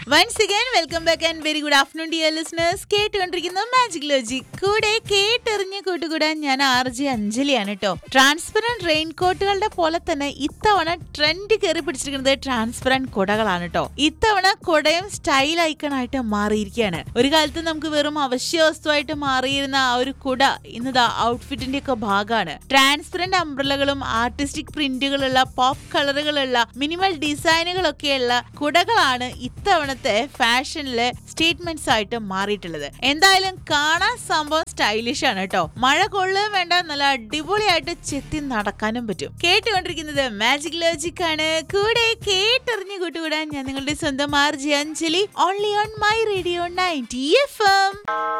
once again welcome back and very good afternoon dear listeners കേട്ടുകൊണ്ടിരിക്കുന്ന magic logic കൂടെ കേട്ടെറിഞ്ഞ് കൂട്ടുകൂടാൻ ഞാൻ ആർ ജി അഞ്ജലിയാണ് കേട്ടോ ട്രാൻസ്പെറന്റ് റെയിൻ കോട്ടുകളുടെ പോലെ തന്നെ ഇത്തവണ ട്രെൻഡ് കയറി പിടിച്ചിരിക്കുന്നത് ട്രാൻസ്പെറന്റ് കുടകളാണ് കേട്ടോ ഇത്തവണ കുടയും സ്റ്റൈൽ ഐക്കണായിട്ട് മാറിയിരിക്കുകയാണ് ഒരു കാലത്ത് നമുക്ക് വെറും അവശ്യ വസ്തുവായിട്ട് മാറിയിരുന്ന ആ ഒരു കുട ഇന്നതാ ഔട്ട്ഫിറ്റിന്റെ ഒക്കെ ഭാഗമാണ് ട്രാൻസ്പെറന്റ് അംബ്രലകളും ആർട്ടിസ്റ്റിക് പ്രിന്റുകളുള്ള പോപ്പ് കളറുകളുള്ള മിനിമൽ ഡിസൈനുകളൊക്കെയുള്ള കുടകളാണ് ഇത്തവണത്തെ ഫാഷനിലെ സ്റ്റേറ്റ്മെന്റ്സ് ആയിട്ട് മാറിയിട്ടുള്ളത് എന്തായാലും കാണാൻ സംഭവം സ്റ്റൈലിഷ് ആണ് കേട്ടോ മഴ കൊള്ളുകയും വേണ്ട നല്ല അടിപൊളിയായിട്ട് ചെത്തി നടക്കാനും പറ്റും കേട്ടുകൊണ്ടിരിക്കുന്നത് മാജിക് ലോജിക് ആണ് കൂടെ കേട്ടെറിഞ്ഞു കൂട്ടുകൂടാൻ ഞാൻ നിങ്ങളുടെ സ്വന്തം RJ Anjali only on my radio ninety F M